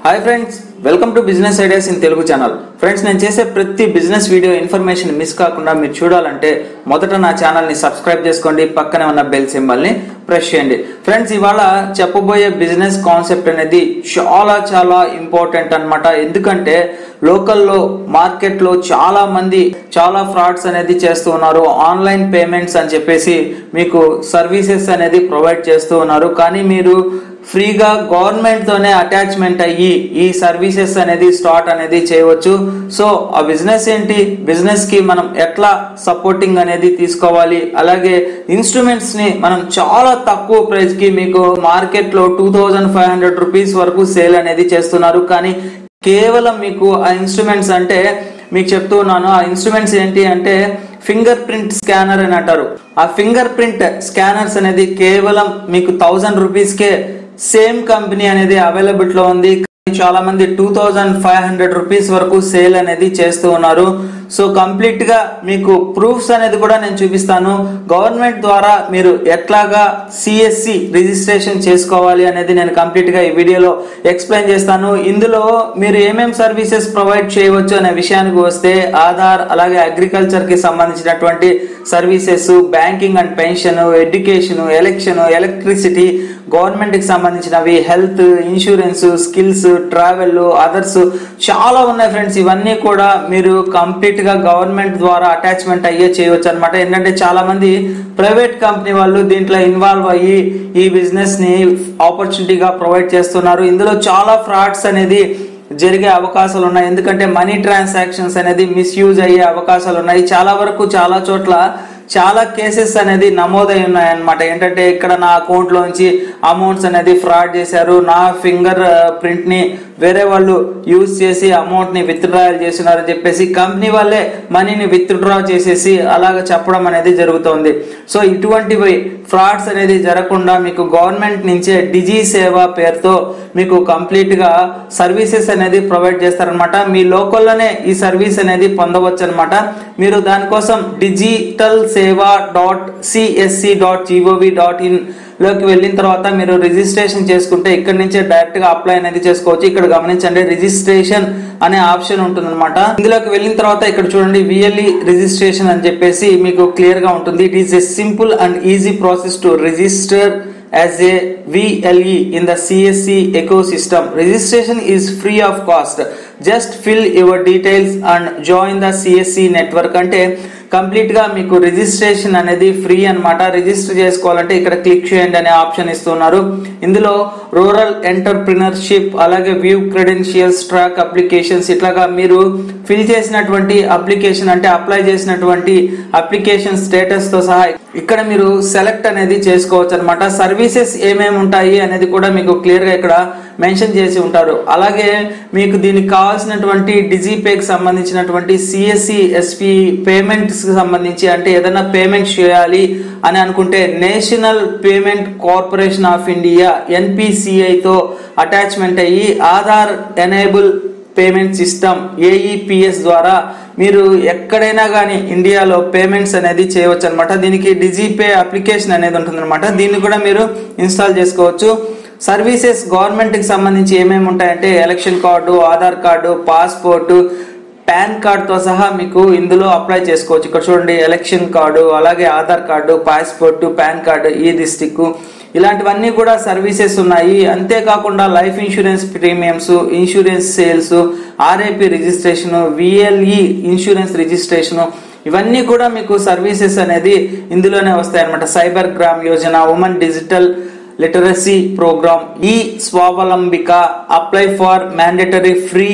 Hi friends welcome to business ideas in Telugu channel friends నేను చేసే ప్రతి బిజినెస్ వీడియో ఇన్ఫర్మేషన్ మిస్ కాకుండా మీరు చూడాలంటే మొదట నా ఛానల్ని సబ్స్క్రైబ్ చేసుకోండి పక్కనే ఉన్న బెల్ సింబల్ని ప్రెస్ చేయండి ఫ్రెండ్స్ ఇవాళ చెప్పబోయే బిజినెస్ కాన్సెప్ట్ అనేది చాలా చాలా ఇంపార్టెంట్ అన్నమాట ఎందుకంటే లోకల్లో మార్కెట్లో చాలా మంది చాలా ఫ్రాడ్స్ అనేది చేస్తూ ఉన్నారు ఆన్లైన్ పేమెంట్స్ అని చెప్పేసి మీకు సర్వీసెస్ అనేది ప్రొవైడ్ చేస్తూ ఉన్నారు కానీ మీరు ఫ్రీగా గవర్నమెంట్ తోనే అటాచ్మెంట్ అయ్యి ఈ సర్వీసెస్ అనేది స్టార్ట్ అనేది చేయవచ్చు సో ఆ బిజినెస్ ఏంటి బిజినెస్ కి మనం ఎట్లా సపోర్టింగ్ అనేది తీసుకోవాలి అలాగే ఇన్స్ట్రుమెంట్స్ ని మనం చాలా తక్కువ ప్రైస్ కి మీకు మార్కెట్ లో two thousand five hundred rupees వరకు సేల్ అనేది చేస్తున్నారు కానీ కేవలం మీకు ఆ ఇన్స్ట్రుమెంట్స్ అంటే మీకు చెప్తూ ఉన్నాను ఆ ఇన్స్ట్రుమెంట్స్ ఏంటి అంటే ఫింగర్ ప్రింట్ స్కానర్ అని అంటారు ఆ ఫింగర్ ప్రింట్ స్కానర్స్ అనేది కేవలం మీకు థౌజండ్ రూపీస్కే సేమ్ కంపెనీ అనేది అవైలబుల్ లో ఉంది చాలా మంది two thousand five hundred rupees వరకు సేల్ అనేది చేస్తూ ఉన్నారు సో కంప్లీట్ గా మీకు ప్రూఫ్స్ అనేది కూడా నేను చూపిస్తాను గవర్నమెంట్ ద్వారా మీరు ఎట్లాగా సిఎస్సి రిజిస్ట్రేషన్ చేసుకోవాలి అనేది నేను కంప్లీట్ గా ఈ వీడియోలో ఎక్స్ప్లెయిన్ చేస్తాను ఇందులో మీరు ఏమేం సర్వీసెస్ ప్రొవైడ్ చేయవచ్చు అనే విషయానికి వస్తే ఆధార్ అలాగే అగ్రికల్చర్ కి సంబంధించినటువంటి services banking and pension education election electricity government కి సంబంధించినవి health insurance skills travel others చాలా ఉన్నాయి ఫ్రెండ్స్ ఇవన్నీ కూడా మీరు కంప్లీట్ గా గవర్నమెంట్ ద్వారా అటాచ్మెంట్ అయ్యే చేయవచ్చు అనమాట ఏంటంటే చాలా మంది ప్రైవేట్ కంపెనీ వాళ్ళు దీంట్లో ఇన్వాల్వ్ అయ్యి ఈ బిజినెస్ ని ఆపర్చునిటీగా ప్రొవైడ్ చేస్తున్నారు ఇందులో చాలా ఫ్రాడ్స్ అనేది జరిగే అవకాశాలు ఉన్నాయి ఎందుకంటే మనీ ట్రాన్సాక్షన్స్ అనేది మిస్యూజ్ అయ్యే అవకాశాలు ఉన్నాయి చాలా వరకు చాలా చోట్ల చాలా కేసెస్ అనేది నమోదై ఉన్నాయన్నమాట ఏంటంటే ఇక్కడ నా అకౌంట్ లోంచి అమౌంట్స్ అనేది ఫ్రాడ్ చేశారు నా ఫింగర్ ప్రింట్ ని వేరే వాళ్ళు యూజ్ చేసి అమౌంట్ ని విత్డ్రాయల్ చేస్తున్నారని చెప్పేసి కంపెనీ వాళ్ళే మనీని విత్డ్రా చేసేసి అలాగ చెప్పడం అనేది జరుగుతోంది సో ఇటువంటివి ఫ్రాడ్స్ అనేది జరగకుండా మీకు గవర్నమెంట్ నుంచే డిజీ సేవ పేరుతో మీకు కంప్లీట్ గా సర్వీసెస్ అనేది ప్రొవైడ్ చేస్తారనమాట మీ లోకల్లోనే ఈ సర్వీస్ అనేది పొందవచ్చు అనమాట మీరు దానికోసం digital Seva dot CSC dot GOV dot in లోకి వెళ్ళిన తర్వాత మీరు రిజిస్ట్రేషన్ చేసుకుంటే ఇక్కడ నుంచే డైరెక్ట్ గా అప్లై అనేది చేసుకోవచ్చు ఇక్కడ గమనించండి రిజిస్ట్రేషన్ అనే ఆప్షన్ ఉంటుంది అనమాట ఇందులోకి వెళ్ళిన తర్వాత ఇక్కడ చూడండి విఎల్ఈ రిజిస్ట్రేషన్ అని చెప్పేసి మీకు క్లియర్ గా ఉంటుంది it is a simple and easy process to register as a VLE in the CSC ecosystem. Registration is free of cost. Just fill your details and join the CSC network అంటే complete గా మీకు registration అనేది free అన్నమాట register చేసుకోవాలంటే ఇక్కడ click చేయండి అనే option ఇస్తున్నారు ఇందులో రూరల్ ఎంటర్ప్రినర్షిప్ అలాగే వ్యూ క్రెడెన్షియల్స్ ట్రాక్ అప్లికేషన్స్ ఇట్లాగా మీరు ఫిల్ చేసినటువంటి అప్లికేషన్ అంటే అప్లై చేసినటువంటి అప్లికేషన్ స్టేటస్ తో సహా ఇక్కడ మీరు సెలెక్ట్ అనేది చేసుకోవచ్చు అనమాట సర్వీసెస్ ఏమేమి ఉంటాయి అనేది కూడా మీకు క్లియర్ గా ఇక్కడ మెన్షన్ చేసి ఉంటారు అలాగే మీకు దీనికి కావాల్సినటువంటి డిజిపేకి సంబంధించినటువంటి సిఎస్సి ఎస్పి పేమెంట్స్ కి సంబంధించి అంటే ఏదైనా పేమెంట్ చేయాలి అని అనుకుంటే National Payment Corporation of India NPCI తో అటాచ్మెంట్ అయ్యి Aadhaar enable payment system AEPS ద్వారా మీరు ఎక్కడైనా కానీ ఇండియాలో పేమెంట్స్ అనేది చేయవచ్చు అనమాట దీనికి డిజిపే అప్లికేషన్ అనేది ఉంటుందన్నమాట దీన్ని కూడా మీరు ఇన్స్టాల్ చేసుకోవచ్చు సర్వీసెస్ గవర్నమెంట్ కి సంబంధించి ఏమేమి ఉంటాయంటే election card Aadhaar card passport PAN కార్డ్తో సహా మీకు ఇందులో అప్లై చేసుకోవచ్చు ఇక్కడ చూడండి ఎలక్షన్ కార్డు అలాగే Aadhaar card passport PAN card ఈ డిస్టిక్ ఇలాంటివన్నీ కూడా సర్వీసెస్ ఉన్నాయి అంతేకాకుండా life insurance premiums insurance sales RIP registration VLE insurance registration ఇవన్నీ కూడా మీకు సర్వీసెస్ అనేది ఇందులోనే వస్తాయి అనమాట cyber Gram Yojana women digital literacy programme ఈ స్వావలంబిక apply for mandatory free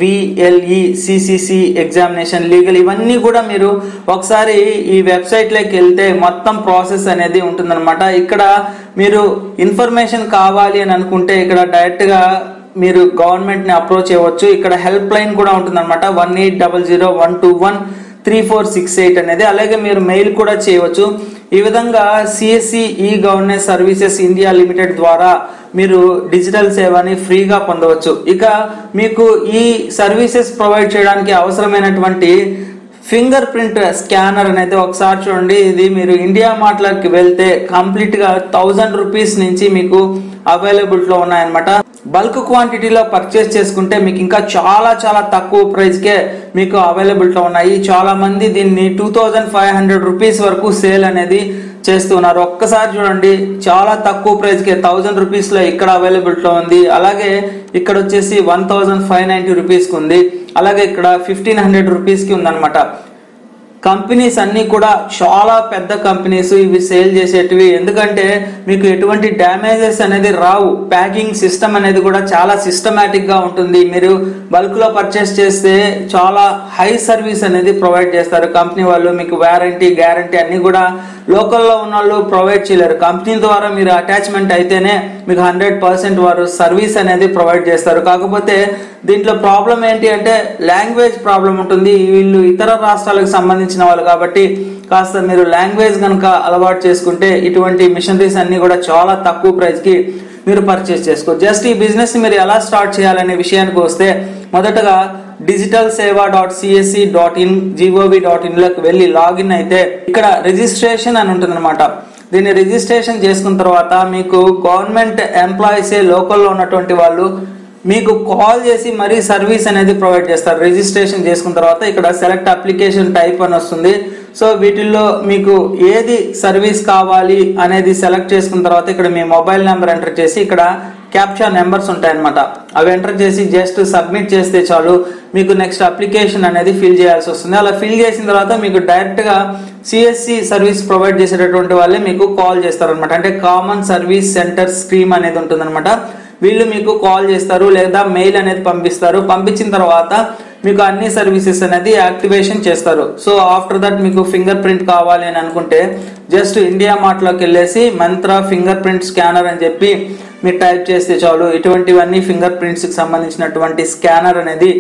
VLE CCC examination legal ఇవన్నీ కూడా మీరు ఒకసారి ఈ వెబ్సైట్ లోకి వెళ్తే మొత్తం ప్రాసెస్ అనేది ఉంటుందన్నమాట ఇక్కడ మీరు ఇన్ఫర్మేషన్ కావాలి అని అనుకుంటే ఇక్కడ డైరెక్ట్ గా మీరు గవర్నమెంట్ ని అప్రోచ్ చేయవచ్చు ఇక్కడ హెల్ప్ లైన్ కూడా ఉంటుందన్నమాట one eight double zero one two one three four six eight అనేది అలాగే మీరు మెయిల్ కూడా చేయవచ్చు ఈ విధంగా CSC e governance services India limited ద్వారా మీరు డిజిటల్ సేవని ఫ్రీగా పొందవచ్చు ఇక మీకు ఈ సర్వీసెస్ ప్రొవైడ్ చేయడానికి అవసరమైనటువంటి ఫింగర్ ప్రింట్ స్కానర్ అనేది ఒకసారి చూడండి ఇది మీరు ఇండియా మార్ట్లోకి వెళ్తే కంప్లీట్ గా థౌజండ్ రూపీస్ నుంచి మీకు అవైలబిలిటీ లో ఉన్నాయన్నమాట బల్క్ క్వాంటిటీలో పర్చేస్ చేసుకుంటే మీకు ఇంకా చాలా చాలా తక్కువ ప్రైస్ కే మీకు అవైలబిలిటీ లో ఉన్నాయి చాలా మంది దీన్ని two thousand five hundred rupees వరకు సేల్ అనేది చేస్తున్నారు ఒక్కసారి చూడండి చాలా తక్కువ ప్రైస్ కి థౌజండ్ రూపీస్ లో ఇక్కడ అవైలబిలిటీ లో ఉంది అలాగే ఇక్కడ వచ్చేసి one thousand five ninety rupees కి ఉంది అలాగే ఇక్కడ ఫిఫ్టీన్ హండ్రెడ్ రూపీస్ కి ఉందన్నమాట కంపెనీస్ అన్ని కూడా చాలా పెద్ద కంపెనీస్ ఇవి సేల్ చేసేటివి ఎందుకంటే మీకు ఎటువంటి డ్యామేజెస్ అనేది రావు ప్యాకింగ్ సిస్టమ్ అనేది కూడా చాలా సిస్టమేటిక్ గా ఉంటుంది మీరు బల్క్ లో పర్చేస్ చేస్తే చాలా హై సర్వీస్ అనేది ప్రొవైడ్ చేస్తారు కంపెనీ వాళ్ళు మీకు వారంటీ గ్యారంటీ అన్ని కూడా లోకల్లో ఉన్న వాళ్ళు ప్రొవైడ్ చేయలేరు కంపెనీ ద్వారా మీరు అటాచ్మెంట్ అయితేనే మీకు హండ్రెడ్ పర్సెంట్ వారు సర్వీస్ అనేది ప్రొవైడ్ చేస్తారు కాకపోతే దీంట్లో ప్రాబ్లం ఏంటి అంటే లాంగ్వేజ్ ప్రాబ్లం ఉంటుంది వీళ్ళు ఇతర రాష్ట్రాలకు సంబంధించిన వాళ్ళు కాబట్టి కాస్త మీరు లాంగ్వేజ్ కనుక అలవాటు చేసుకుంటే ఇటువంటి మిషనరీస్ అన్ని కూడా చాలా తక్కువ ప్రైస్ కి మీరు పర్చేస్ చేసుకోవచ్చు జస్ట్ ఈ బిజినెస్ మీరు ఎలా స్టార్ట్ చేయాలనే విషయానికి వస్తే మొదటగా digital Seva dot CSC dot in GOV dot in లోకి వెళ్ళి లాగిన్ అయితే ఇక్కడ రిజిస్ట్రేషన్ అని ఉంటుంది దీన్ని రిజిస్ట్రేషన్ చేసుకున్న తర్వాత మీకు గవర్నమెంట్ ఎంప్లాయీసే లోకల్లో ఉన్నటువంటి వాళ్ళు మీకు కాల్ చేసి మరీ సర్వీస్ అనేది ప్రొవైడ్ చేస్తారు రిజిస్ట్రేషన్ చేసుకున్న తర్వాత ఇక్కడ సెలెక్ట్ అప్లికేషన్ టైప్ అని వస్తుంది సో వీటిల్లో మీకు ఏది సర్వీస్ కావాలి అనేది సెలెక్ట్ చేసుకున్న తర్వాత ఇక్కడ మీ మొబైల్ నెంబర్ ఎంటర్ చేసి ఇక్కడ క్యాప్చా నెంబర్స్ ఉంటాయన్నమాట అవి ఎంటర్ చేసి జస్ట్ సబ్మిట్ చేస్తే చాలు మీకు నెక్స్ట్ అప్లికేషన్ అనేది ఫిల్ చేయాల్సి వస్తుంది అలా ఫిల్ చేసిన తర్వాత మీకు డైరెక్ట్ గా సిఎస్సి సర్వీస్ ప్రొవైడ్ చేసేటటువంటి వాళ్ళే మీకు కాల్ చేస్తారు అనమాట అంటే కామన్ సర్వీస్ సెంటర్ స్కీమ్ అనేది ఉంటుంది వీళ్ళు మీకు కాల్ చేస్తారు లేదా మెయిల్ అనేది పంపిస్తారు పంపించిన తర్వాత మీకు అన్ని సర్వీసెస్ అనేది యాక్టివేషన్ చేస్తారు సో ఆఫ్టర్ దట్ మీకు ఫింగర్ ప్రింట్ కావాలి అని అనుకుంటే జస్ట్ ఇండియా మార్ట్లోకి వెళ్ళేసి మంత్ర ఫింగర్ ప్రింట్ స్కానర్ అని చెప్పి మీరు టైప్ చేస్తే చాలు ఇటువంటివన్నీ ఫింగర్ ప్రింట్స్కి సంబంధించినటువంటి స్కానర్ అనేది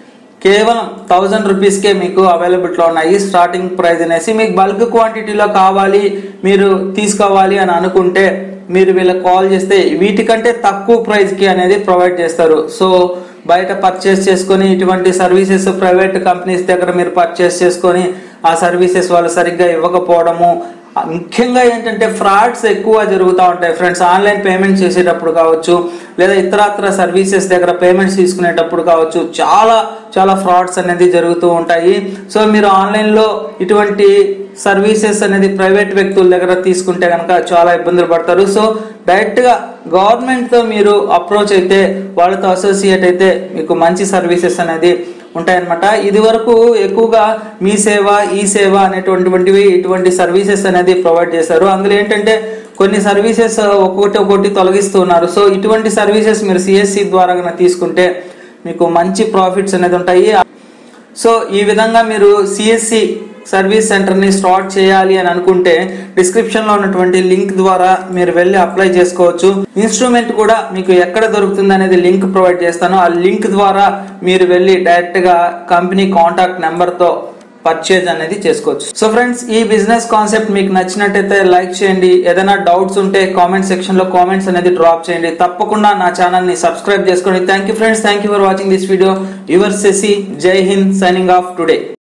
కేవలం థౌజండ్ రూపీస్కే మీకు అవైలబిలిటీలో ఉన్నాయి స్టార్టింగ్ ప్రైస్ అనేసి మీకు బల్క్ క్వాంటిటీలో కావాలి మీరు తీసుకోవాలి అని అనుకుంటే మీరు వీళ్ళకి కాల్ చేస్తే వీటికంటే తక్కువ ప్రైస్కి అనేది ప్రొవైడ్ చేస్తారు సో బయట పర్చేస్ చేసుకొని ఇటువంటి సర్వీసెస్ ప్రైవేట్ కంపెనీస్ దగ్గర మీరు పర్చేస్ చేసుకొని ఆ సర్వీసెస్ వాళ్ళు సరిగ్గా ఇవ్వకపోవడము ముఖ్యంగా ఏంటంటే ఫ్రాడ్స్ ఎక్కువ జరుగుతూ ఉంటాయి ఫ్రెండ్స్ ఆన్లైన్ పేమెంట్ చేసేటప్పుడు కావచ్చు లేదా ఇతరత్ర సర్వీసెస్ దగ్గర పేమెంట్స్ తీసుకునేటప్పుడు కావచ్చు చాలా చాలా ఫ్రాడ్స్ అనేది జరుగుతూ ఉంటాయి సో మీరు ఆన్లైన్లో ఇటువంటి సర్వీసెస్ అనేది ప్రైవేట్ వ్యక్తుల దగ్గర తీసుకుంటే కనుక చాలా ఇబ్బందులు పడతారు సో డైరెక్ట్గా గవర్నమెంట్తో మీరు అప్రోచ్ అయితే వాళ్ళతో అసోసియేట్ అయితే మీకు మంచి సర్వీసెస్ అనేది ఉంటాయన్నమాట ఇది వరకు ఎక్కువగా మీ సేవ ఈ సేవ అనేటువంటివి ఇటువంటి సర్వీసెస్ అనేది ప్రొవైడ్ చేశారు అందులో ఏంటంటే కొన్ని సర్వీసెస్ ఒక్కొక్కటి ఒక్కొక్కటి తొలగిస్తున్నారు సో ఇటువంటి సర్వీసెస్ మీరు సిఎస్సి ద్వారా కనుక తీసుకుంటే మీకు మంచి ప్రాఫిట్స్ అనేది ఉంటాయి సో ఈ విధంగా మీరు సిఎస్సి సర్వీస్ సెంటర్ని స్టార్ట్ చేయాలి అని అనుకుంటే డిస్క్రిప్షన్లో ఉన్నటువంటి లింక్ ద్వారా మీరు వెళ్ళి అప్లై చేసుకోవచ్చు ఇన్స్ట్రుమెంట్ కూడా మీకు ఎక్కడ దొరుకుతుంది అనేది లింక్ ప్రొవైడ్ చేస్తాను ఆ లింక్ ద్వారా మీరు వెళ్ళి డైరెక్ట్గా కంపెనీ కాంటాక్ట్ నెంబర్తో పర్చేజ్ అనేది చేసుకోవచ్చు సో ఫ్రెండ్స్ ఈ బిజినెస్ కాన్సెప్ట్ మీకు నచ్చినట్టయితే లైక్ చేయండి ఏదైనా డౌట్స్ ఉంటే కామెంట్ సెక్షన్ లో కామెంట్స్ అనేది డ్రాప్ చేయండి తప్పకుండా నా ఛానల్ ని సబ్స్క్రైబ్ చేసుకోండి thank you friends thank you for watching this video your సెసి Jai Hind signing off today